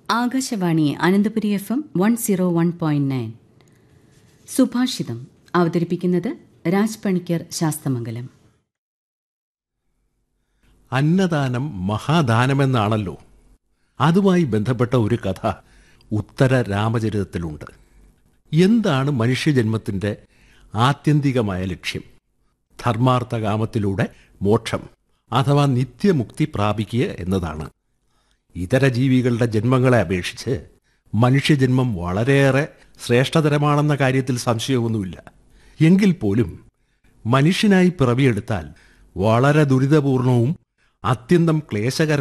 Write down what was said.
Akashvani Ananthapuri F M one zero one point nine Subhashitam അവതരിപ്പിക്കുന്നത് രാജ് പണിക്കർ ശാസ്തമംഗലം അന്നദാനം മഹാദാനമെന്നാണല്ലോ അതുമായി ബന്ധപ്പെട്ട ഒരു കഥ ഉത്തര രാമചരിതത്തിലുണ്ട് എന്താണ് മനുഷ്യജന്മത്തിൻ്റെ ആത്യന്തികമായ ലക്ഷ്യം ധർമാർത്ഥകാമത്തിലൂടെ മോക്ഷം അഥവാ നിത്യമുക്തി പ്രാപിക്കുക എന്നതാണ് ഇതര ജീവികളുടെ ജന്മങ്ങളെ അപേക്ഷിച്ച് മനുഷ്യജന്മം വളരെയേറെ ശ്രേഷ്ഠതരമാണെന്ന കാര്യത്തിൽ സംശയമൊന്നുമില്ല എങ്കിൽ പോലും മനുഷ്യനായി പിറവിയെടുത്താൽ വളരെ ദുരിതപൂർണവും അത്യന്തം ക്ലേശകര